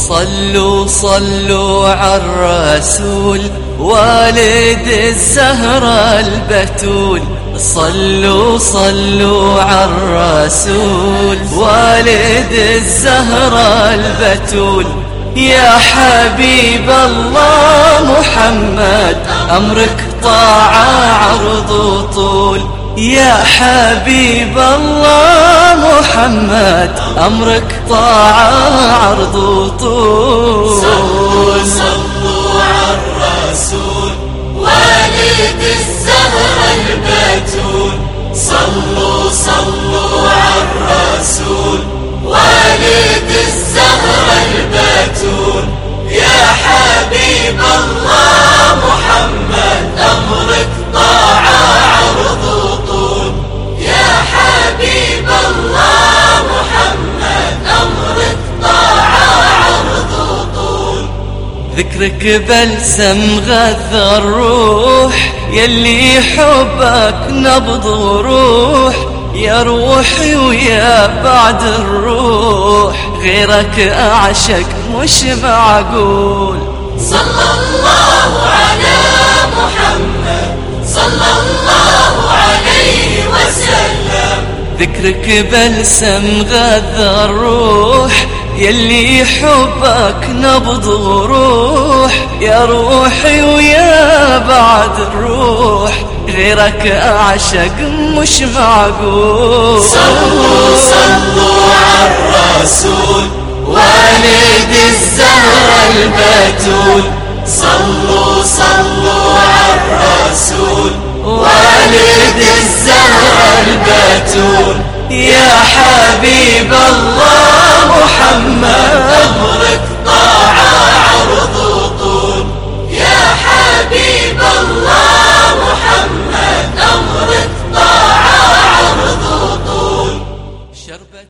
صلوا صلوا على الرسول والد الزهرة البتول صلوا صلوا على الرسول والد الزهرة البتول يا حبيب الله محمد أمرك طاعة عرض طول يا حبيب الله محمد أمرك طاعة عرض طول صلوا صلوا على الرسول والد الزهر البتول صلوا صلوا على الرسول والد الزهر البتول يا حبيب الله محمد أمرك طاعة عرض طول يا حبيب الله محمد أمرك طاعة عرض طول ذكرك بلسم غذى الروح يلي حبك نبض روح يا روحي ويا بعد الروح غيرك أعشق مش معقول صلى الله على محمد صلى الله عليه وسلم ذكرك بلسم غذى الروح يلي حبك نبض روح يا روحي ويا بعد الروح غيرك أعشق مش معقول صلوا صلوا على الرسول والد الزهر البتول صلوا صلوا على الرسول والد الزهر البتول يا حبيب الله محمد أمرك